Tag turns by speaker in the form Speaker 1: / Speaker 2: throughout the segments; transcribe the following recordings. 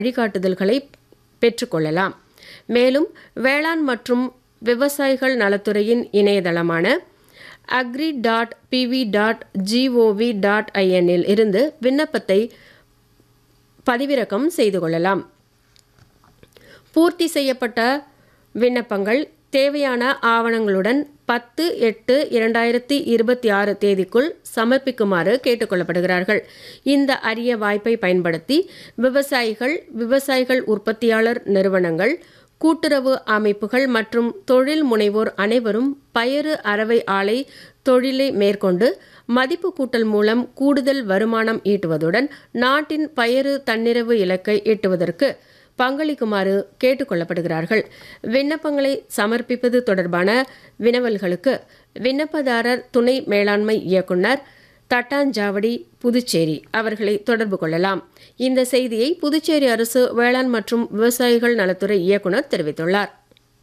Speaker 1: வழிகாட்டுதல்களை பெற்றுக்கொள்ளலாம் மேலும் வேளாண் மற்றும் விவசாயிகள் நலத்துறையின் இணையதளமான agri dot PV dot GOV dot ஐஎன்னில் இருந்து விண்ணப்பத்தை பதிவிறக்கம் செய்து கொள்ளலாம் பூர்த்தி செய்யப்பட்ட விண்ணப்பங்கள் தேவையான ஆவணங்களுடன் பத்து எட்டு இரண்டாயிரத்தி இருபத்தி ஆறு தேதிக்குள் சமர்ப்பிக்குமாறு கேட்டுக்கொள்ளப்படுகிறார்கள் இந்த அரிய வாய்ப்பை பயன்படுத்தி விவசாயிகள் விவசாயிகள் உற்பத்தியாளர் நிறுவனங்கள் கூட்டுறவு அமைப்புகள் மற்றும் தொழில் முனைவோர் அனைவரும் பயறு அரவை ஆலை தொழிலை மேற்கொண்டு மதிப்பு கூட்டல் மூலம் கூடுதல் வருமானம் ஈட்டுவதுடன் நாட்டின் பயறு தன்னிறைவு இலக்கை எட்டுவதற்கு பங்களிக்குமாறு கேட்டுக்கொள்ளப்படுகிறார்கள் விண்ணப்பங்களை சமர்ப்பிப்பது தொடர்பான வினவல்களுக்கு விண்ணப்பதாரர் துணை மேலாண்மை இயக்குனர் தட்டாஞ்சாவடி புதுச்சேரி அவர்களை தொடர்பு கொள்ளலாம் இந்த செய்தியை புதுச்சேரி அரசு வேளாண் மற்றும் விவசாயிகள் நலத்துறை இயக்குனர் தெரிவித்துள்ளார்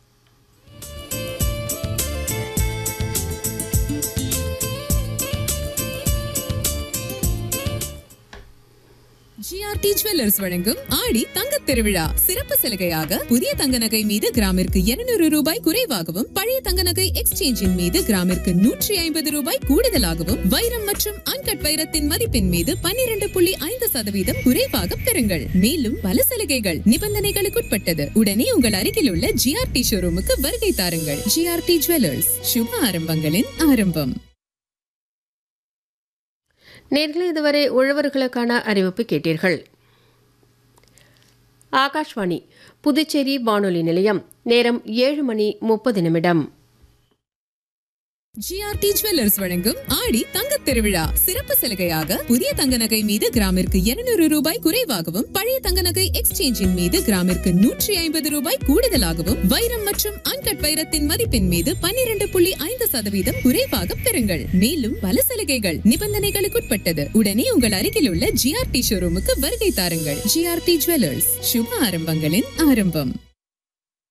Speaker 2: ஜிஆர்டி ஜுவல்லர்ஸ் வழங்கும் ஆடி தங்கத் திருவிழா சிறப்பு சலுகையாக புதிய தங்க நகை மீது கிராமிற்கு 200 ரூபாய் குறைவாகவும் பழைய தங்க நகை எக்ஸ்சேஞ்சின் மீது கிராமிற்கு நூற்றி ஐம்பது ரூபாய் கூடுதலாகவும் வைரம் மற்றும் அன்கட் வைரத்தின் மதிப்பின் மீது 12.5% புள்ளி ஐந்து சதவீதம் குறைவாக பெறுங்கள் மேலும் பல சலுகைகள் நிபந்தனைகளுக்குட்பட்டது உடனே உங்கள் அருகில் உள்ள ஜிஆர்டி ஷோரூமுக்கு வருகை தாருங்கள் ஜிஆர்டி ஜுவல்லர்ஸ் சுப ஆரம்பங்களின் ஆரம்பம்
Speaker 1: நேர்களை இதுவரை உழவர்களுக்கான அறிவிப்பு கேட்டீர்கள் ஆகாஷ்வாணி புதுச்சேரி வானொலி நிலையம் நேரம் ஏழு மணி முப்பது நிமிடம்
Speaker 2: ஜிஆர்டி ஜுவல்லர்ஸ் வழங்கும் ஆடி தங்கத் திருவிழா சிறப்பு சலுகையாக புதிய தங்க நகை மீது கிராமிற்கு 200 ரூபாய் குறைவாகவும் பழைய தங்க நகை எக்ஸ்சேஞ்சின் மீது கிராமிற்கு நூற்றி ஐம்பது ரூபாய் கூடுதலாகவும் வைரம் மற்றும் அன்கட் வைரத்தின் மதிப்பின் மீது 12.5% புள்ளி ஐந்து சதவீதம் குறைவாக பெறுங்கள் மேலும் பல சலுகைகள் நிபந்தனைகளுக்குட்பட்டது உடனே உங்கள் அருகில் உள்ள ஜிஆர்டி ஷோரூமுக்கு வருகை தாருங்கள் ஜிஆர்டி ஜுவல்லர்ஸ் சுப ஆரம்பங்களின் ஆரம்பம்